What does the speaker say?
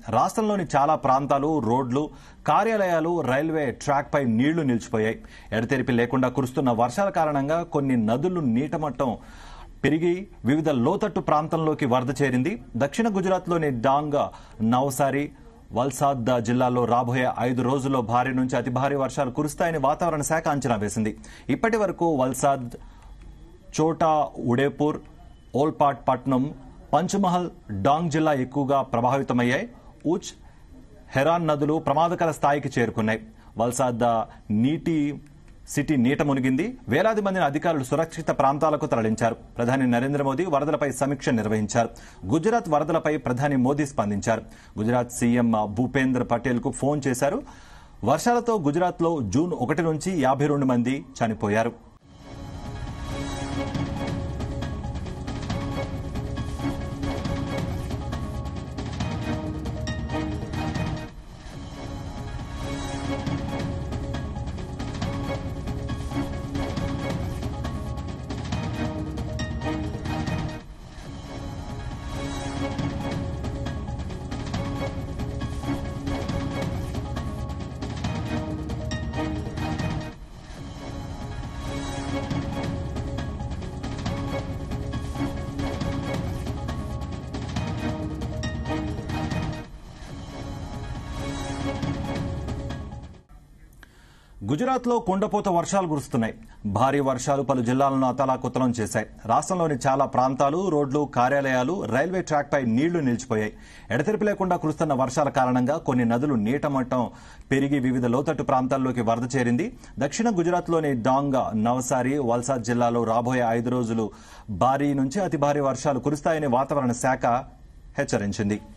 రాష్ట్రంలోని చాలా ప్రాంతాలు రోడ్లు కార్యాలయాలు రైల్వే ట్రాక్పై నీళ్లు నిలిచిపోయాయి ఎడతెరిపి లేకుండా కురుస్తున్న వర్షాల కారణంగా కొన్ని నదులు నీటమట్టం పెరిగి వివిధ లోతట్టు ప్రాంతంలోకి వరద చేరింది దక్షిణ గుజరాత్లోని డాంగ్ నవసారి వల్సాద్ జిల్లాల్లో రాబోయే ఐదు రోజుల్లో భారీ నుంచి అతి భారీ వర్షాలు కురుస్తాయని వాతావరణ శాఖ అంచనా వేసింది ఇప్పటి వరకు వల్సాద్ చోటా ఉడేపూర్ ఓల్పాట్ పట్నం పంచమహల్ డాంగ్ జిల్లా ఎక్కువగా ప్రభావితమయ్యాయి ఉచ్ హెరాన్ నదులు ప్రమాదకర స్థాయికి చేరుకున్నాయి వల్సాద్ నీటి సిటీ నీట మునిగింది వేలాది మందిని అధికారులు సురక్షిత ప్రాంతాలకు తరలించారు ప్రధాని నరేంద్ర మోదీ వరదలపై సమీక్ష నిర్వహించారు గుజరాత్ వరదలపై ప్రధాని మోదీ స్పందించారు గుజరాత్ సీఎం భూపేంద్ర పటేల్ కు ఫోన్ చేశారు వర్షాలతో గుజరాత్లో జూన్ ఒకటి నుంచి యాభై రెండు మంది చనిపోయారు గుజరాత్లో కుండపోత వర్షాలు కురుస్తున్నాయి భారీ వర్షాలు పలు జిల్లాలను అతలాకుతలం చేశాయి రాష్ట్రంలోని చాలా ప్రాంతాలు రోడ్లు కార్యాలయాలు రైల్వే ట్రాక్పై నీళ్లు నిలిచిపోయాయి ఎడతెరిపి లేకుండా కురుస్తున్న వర్షాల కారణంగా కొన్ని నదులు నీటమట్టం పెరిగి వివిధ లోతట్టు ప్రాంతాల్లోకి వరద చేరింది దక్షిణ గుజరాత్లోని డాంగ్ నవసారి వల్సాద్ జిల్లాలో రాబోయే ఐదు రోజులు భారీ నుంచి అతి భారీ వర్షాలు కురుస్తాయని వాతావరణ శాఖ హెచ్చరించింది